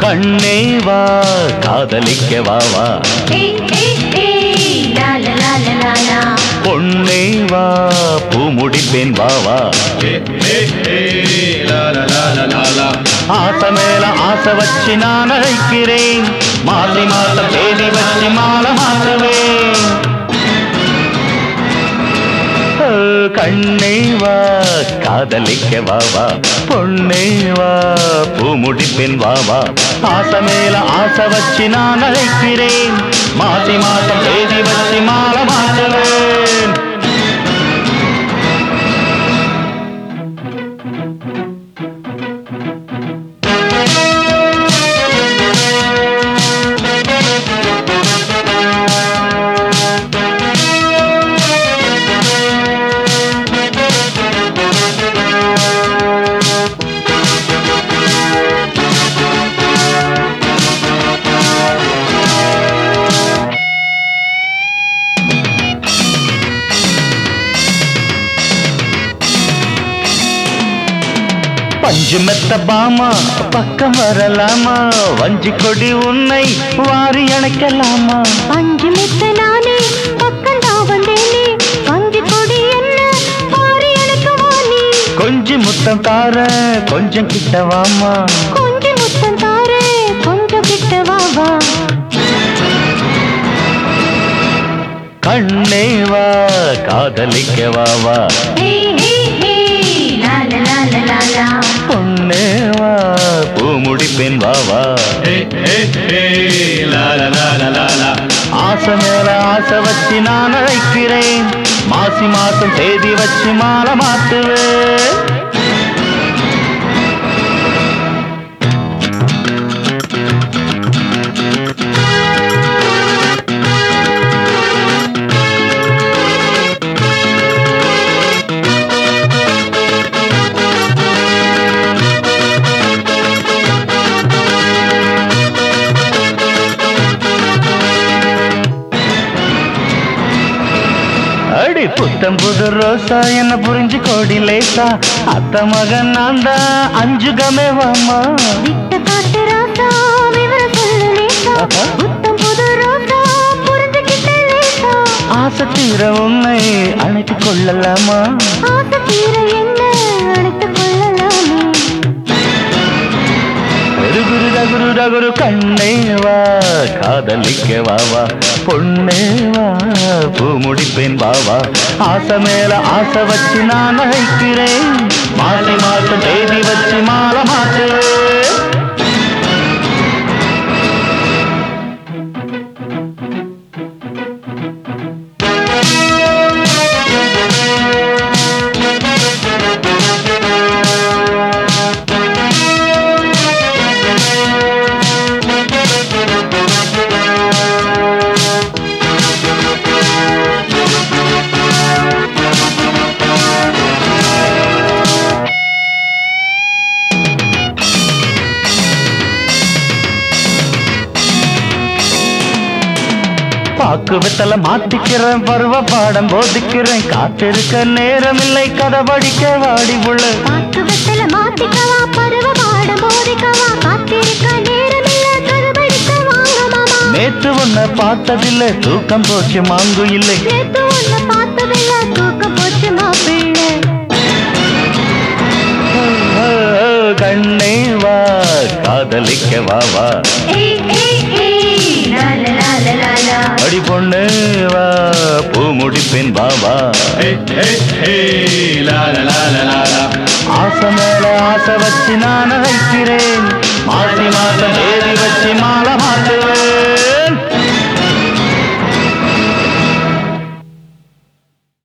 கண்ணே வா காதலிக்க வா வா பொன்னே வா பூ முடிப்பேன் வா வா ஆசை மேல ஆசை வச்சு நான் அழைக்கிறேன் மாசி மாசம் தேதி வச்சு மாலை மாற்றுவேன் ஓ, கண்ணே வா காதலிக்க வா வா பொன்னே வா பூ முடிப்பேன் வா வா ஆசை மேல ஆசை வச்சு நான் அழைக்கிறேன் மாசி மாசம் தேதி வச்சு மாலை மாற்றுவேன் பஞ்சு மெத்த பாமா பக்கம் வரலாமா வஞ்சி கொடி உன்னை வாரி அணைக்கலாமா பஞ்சு மெத்த நானே பக்கந்தா வந்தேனே பஞ்சு கொடி என்ன பாரி எனக்குமா நீ கொஞ்சி முத்தம் தார கொஞ்சம் கிட்ட வாமா கொஞ்சம் முத்தம் தாரே கொஞ்சம் கிட்ட வா வா கண்ணே வா காதலிக்க வா வா ஹே ஹே ஹே லா லா லா லா லா லா பொண்ணே வா பூ முடிப்பேன் வா வா ஆசை மேல ஆசை வச்சு நான் அழைக்கிறேன் மாசி மாசம் தேதி வச்சு மாலை மாத்துவேன் அடி புத்தம் புது ரோசா என்ன புரிஞ்சு கோடி லேசா அத்த மகன் நான் தான் அஞ்சுகமே வாமா விட்ட காட்டு ராசா விவரம் சொல்லு லேசா ஆஹா. புத்தம் புது ரோசா புரிஞ்சுக்கிட்ட லேசா ஆசை தீர உன்னை அணைத்துக் கொள்ளலாமா ஆசை தீர என்ன அணைத்துக் கொள்ளலாமே ஒரு குரு குரு குரு கண்ணே வா காதலிக்க வா வா பொண்ணே வா பூ முடிப்பேன் வா வா ஆசை மேல ஆசை வச்சு நான் அழைக்கிறேன் மாசி மாசம் தேதி வச்சு மாலை மாற்றுவேன் பாக்கு வெத்தல மாத்திக்கிறேன் பருவ பாடம் போதிக்கிறேன் காத்திருக்க நேரமில்லை கதை படிக்க வாடி உள்ள பாட்டு வெத்தல மாத்திக்கவா பருவ பாட போதிக்கவா காத்திருக்க நேரமில்ல கருபடிக்க வாங்க மாமா நேத்து உன்னை பார்த்ததில்லை தூக்கம் போச்சு மாங்கு இல்லை நேத்து உன்னை பார்த்ததில்ல தூக்கம் போச்சு மாப்பிள்ளை கண்ணே வா காதலிக்க வா வா ஏய் ஏய் ஏய் லா லா லா லா லா லா அடி பொண்ணு வா பூ முடிப்பேன் வா வா ஆசை மேல ஆசை வச்சு நான் அழைக்கிறேன் மாசி மாசம் தேதி வச்சு மாலை மாட்டுவேன்